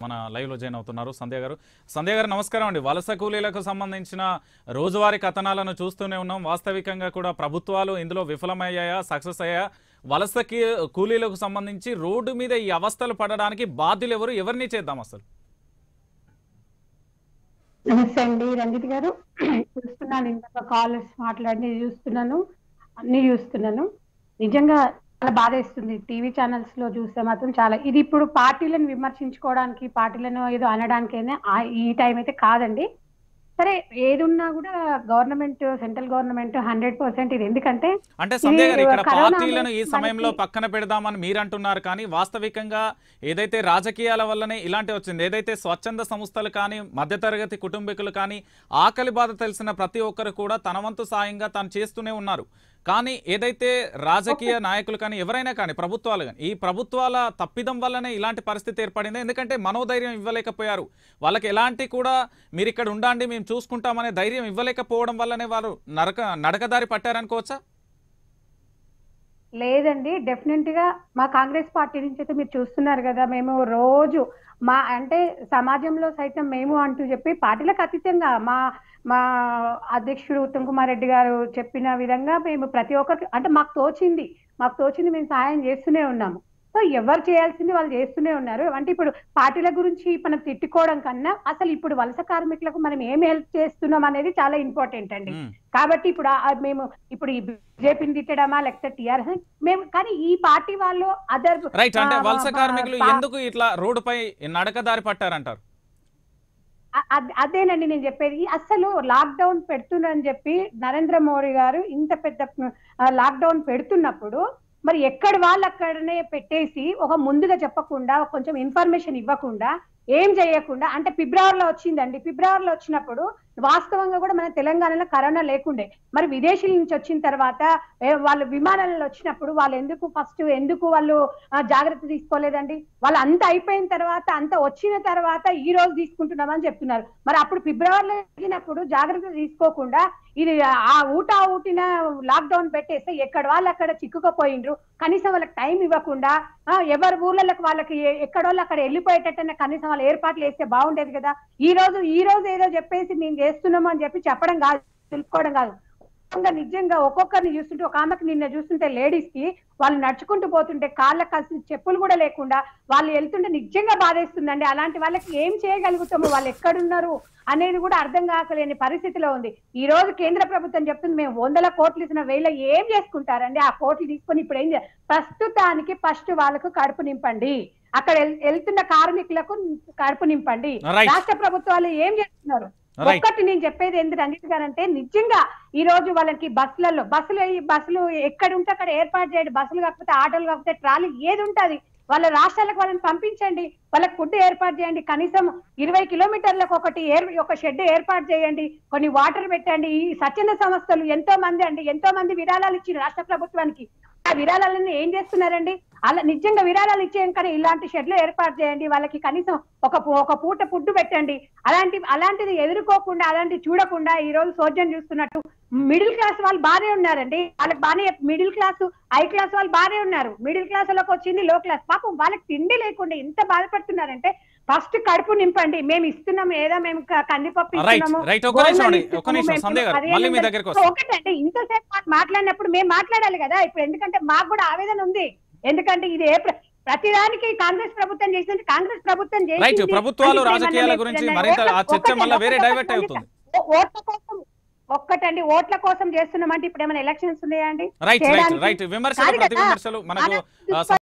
మన లైవ్లో జాయిన్ అవుతున్నారు సంధ్య గారు సంధ్య గారు నమస్కారం అండి వలస కూలీలకు సంబంధించిన రోజువారీ కథనాలను చూస్తూనే ఉన్నాం వాస్తవికంగా కూడా ప్రభుత్వాలు ఇందులో విఫలమయ్యాయా సక్సెస్ అయ్యా వలస కీ- కూలీలకు సంబంధించి రోడ్డు మీద ఈ అవస్థలు పడడానికి బాధ్యులు ఎవరు ఎవరిని చేద్దాం అసలు నమస్తే అండి రంజిత్ గారు చూస్తున్నాను ఇందాక కాలర్స్ మాట్లాడి చూస్తున్నాను అన్ని చూస్తున్నాను నిజంగా చాలా బాధేస్తుంది టీవీ ఛానల్స్ లో చూస్తే మాత్రం చాలా ఇది ఇప్పుడు పార్టీలను విమర్శించుకోవడానికి పార్టీలను ఏదో అనడానికైనా ఆ- ఈ టైం అయితే కాదండి సరే ఏది ఉన్నా కూడా government central government hundred percent ఇది ఎందుకంటే అంటే సంధ్య గారు ఇక్కడ కరోనా పార్టీలను ఈ అనేది సమయంలో మనకి- పక్కన పెడదామని మీరు అంటున్నారు కానీ వాస్తవికంగా ఏదైతే రాజకీయాల వల్లనే ఇలాంటి వచ్చింది ఏదైతే స్వచ్ఛంద సంస్థలు కానీ మధ్యతరగతి కుటుంబీకులు కానీ ఆకలి బాధ తెలిసిన ప్రతి ఒక్కరు కూడా తన వంతు సాయంగా తాను చేస్తూనే ఉన్నారు కానీ ఏదైతే రాజకీయ నాయకులు కానీ ఎవరైనా కానీ ప్రభుత్వాలు కానీ ఈ ప్రభుత్వాల తప్పిదం వల్లనే ఇలాంటి పరిస్థితి ఏర్పడింది ఎందుకంటే మనోధైర్యం ఇవ్వలేకపోయారు వాళ్ళకి ఎలాంటి కూడా మీరు ఇక్కడ ఉండండి మేము చూసుకుంటామనే ధైర్యం ఇవ్వలేకపోవడం వల్లనే వారు నరక నడకదారి పట్టారనుకోవచ్చా లేదండి డెఫినెట్ గా మా కాంగ్రెస్ పార్టీ నుంచి అయితే మీరు చూస్తున్నారు కదా మేము రోజు మా అంటే సమాజంలో సైతం మేము అంటూ చెప్పి పార్టీలకు అతీతంగా మా మా అధ్యక్షుడు ఉత్తమ్ కుమార్ రెడ్డి గారు చెప్పిన విధంగా మేము ప్రతి ఒక్కరికి అంటే మాకు తోచింది మాకు తోచింది మేము సహాయం చేస్తూనే ఉన్నాము సో ఎవరు చేయాల్సింది వాళ్ళు చేస్తూనే ఉన్నారు అంటే ఇప్పుడు పార్టీల గురించి మనం తిట్టుకోవడం కన్నా అసలు ఇప్పుడు వలస కార్మికులకు మనం ఏం హెల్ప్ చేస్తున్నాం అనేది చాలా ఇంపార్టెంట్ అండి మ్మ్. కాబట్టి ఇప్పుడు ఆ- మేము ఇప్పుడు ఈ బీజేపీని తిట్టడమా లేకపోతే టీఆర్ఎస్ మేము కానీ ఈ పార్టీ వాళ్ళు అదర్ రైట్ అంటే ఆ, వలస ఆ, కార్మికులు పా- ఎందుకు ఇట్లా రోడ్డుపై నడకదారి పట్టారంటారు అ- అద్- అదేనండి నేను చెప్పేది అసలు లాక్ డౌన్ పెడుతున్నారని చెప్పి నరేంద్ర మోడీ గారు ఇంత పెద్ద లాక్ డౌన్ పెడుతున్నప్పుడు మరి ఎక్కడ వాళ్ళు అక్కడనే పెట్టేసి ఒక ముందుగా చెప్పకుండా కొంచెం ఇన్ఫర్మేషన్ ఇవ్వకుండా ఏం చేయకుండా అంటే ఫిబ్రవరిలో వచ్చిందండి ఫిబ్రవరిలో వచ్చినప్పుడు వాస్తవంగా కూడా మన తెలంగాణలో కరోనా లేకుండే మరి విదేశీల నుంచి వచ్చిన తర్వాత ఏ, వాళ్ళు విమానాలలో వచ్చినప్పుడు వాళ్ళు ఎందుకు ఫస్ట్ ఎందుకు వాళ్ళు ఆ, జాగ్రత్త తీసుకోలేదండి వాళ్ళు అంత అయిపోయిన తర్వాత అంత వచ్చిన తర్వాత ఈ రోజు తీసుకుంటున్నామని చెప్తున్నారు మరి అప్పుడు ఫిబ్రవరిలో జరిగినప్పుడు జాగ్రత్త తీసుకోకుండా ఇది ఆ ఊటా ఊటిన లాక్ డౌన్ పెట్టేస్తే ఎక్కడ వాళ్ళు అక్కడ చిక్కుకుపోయిండ్రు కనీసం వాళ్ళకి టైం ఇవ్వకుండా ఆ, ఎవరి ఊర్లకి వాళ్ళకి ఎ- ఎక్కడ వాళ్ళు అక్కడ వెళ్ళిపోయేటట్టనే కనీసం వాళ్ళు ఏర్పాట్లు చేస్తే బాగుండేది కదా ఈ రోజు ఈ రోజు ఏదో చెప్పేసి మేము చేస్తున్నాము అని చెప్పి చెప్పడం కాదు తెలుపుకోవడం కాదు నిజంగా నిజంగా ఒక్కొక్కరిని చూస్తుంటే ఒక ఆమెకు నిన్న చూస్తుంటే లేడీస్ కి వాళ్ళు నడుచుకుంటూ పోతుంటే కాళ్ళ కలిసి చెప్పులు కూడా లేకుండా వాళ్ళు వెళ్తుంటే నిజంగా బాధేస్తుందండి అలాంటి వాళ్ళకి ఏం చేయగలుగుతాము వాళ్ళు ఎక్కడున్నారు అనేది కూడా అర్థం కాకలేని పరిస్థితిలో ఉంది ఈ రోజు కేంద్ర ప్రభుత్వం చెప్తుంది మేము వందల కోట్లు ఇచ్చిన వేల ఏం చేసుకుంటారండి ఆ కోట్లు తీసుకొని ఇప్పుడు ఏం చే- ప్రస్తుతానికి ఫస్ట్ వాళ్ళకు కడుపు నింపండి అక్కడ వెళ్- వెళ్తున్న కార్మికులకు కడుపు నింపండి Right. రాష్ట్ర ప్రభుత్వాలు ఏం చేస్తున్నారు రైట్ ఒక్కటి నేను చెప్పేది ఏంటి రంజిత్ గారు అంటే నిజంగా ఈ రోజు వాళ్ళకి బస్సులలో బస్సులు ఈ బస్సులు ఎక్కడ ఉంటే అక్కడ ఏర్పాటు చేయండి బస్సులు కాకపోతే ఆటోలు కాకపోతే ట్రాలీ ఏది ఉంటది వాళ్ళ రాష్ట్రాలకు వాళ్ళని పంపించండి వాళ్ళకి ఫుడ్ ఏర్పాటు చేయండి కనీసం ఇరవై కిలోమీటర్లకు ఒకటి ఏర్ ఒక షెడ్ ఏర్పాటు చేయండి కొన్ని వాటర్ పెట్టండి ఈ స్వచ్ఛంద సంస్థలు ఎంతో మంది అండి ఎంతో మంది విరాళాలు ఇచ్చిన రాష్ట్ర ప్రభుత్వానికి ఆ విరాళాలను ఏం చేస్తున్నారండి అలా నిజంగా విరాళాలు ఇచ్చేయం కానీ ఇలాంటి షెడ్లు ఏర్పాటు చేయండి వాళ్ళకి కనీసం ఒక పూ- ఒక పూట ఫుడ్ పెట్టండి అలాంటి అలాంటిది ఎదుర్కోకుండా అలాంటి చూడకుండా ఈ రోజు సోద్యం చూస్తున్నట్టు మిడిల్ క్లాస్ వాళ్ళు బాగానే ఉన్నారండి వాళ్ళకి బాగానే మిడిల్ క్లాస్ హై క్లాస్ వాళ్ళు బాగానే ఉన్నారు మిడిల్ క్లాస్ వాళ్ళకి వచ్చింది లో క్లాస్ పాపం వాళ్ళకి తిండి లేకుండా ఎంత బాధపడుతున్నారంటే ఫస్ట్ కడుపు నింపండి మేము ఇస్తున్నాం ఏదో మేము క- కందిపప్పు రైట్ ఇస్తున్నాము రైట్ ఒక్క నిమిషం అండి గోధుమలు ఒక్క నిమిషం ఇస్తున్నాము, సంధ్య గారు మేము మళ్ళీ మీ పదిహేను దగ్గరికి వందలు- వస్తాం ఒకటంటే ఇంతసేపు మాట మాట్లాడినప్పుడు మేము మాట్లాడాలి కదా ఇప్పుడు ఎందుకంటే మాకు కూడా ఆవేదన ఉంది ఎందుకంటే ఇది ఏ ప్ర- ప్రతిదానికి కాంగ్రెస్ ప్రభుత్వం చేసింది కాంగ్రెస్ ప్రభుత్వం చేసింది. రైట్ ప్రభుత్వాలు అంటే ఇప్పుడు రాజకీయాల ఏమన్నా గురించి ఎప్పుడన్నా మరింత ఆ ఓట్ల- చర్చ ఒక్కటే, మళ్ళీ వేరే ఒక్కటే డైవర్ట్ ఒక్కటే అవుతుంది ఓ- ఓట్ల కోసం ఒక్కటండి ఓట్ల కోసం చేస్తున్నామంటే ఇప్పుడు ఏమైనా ఎలక్షన్స్ ఉన్నాయా అండి రైట్ రైట్ చేయడానికి రైట్ విమర్శలు కాదు ప్రతి కదా. విమర్శలు మనకు మన ఆ,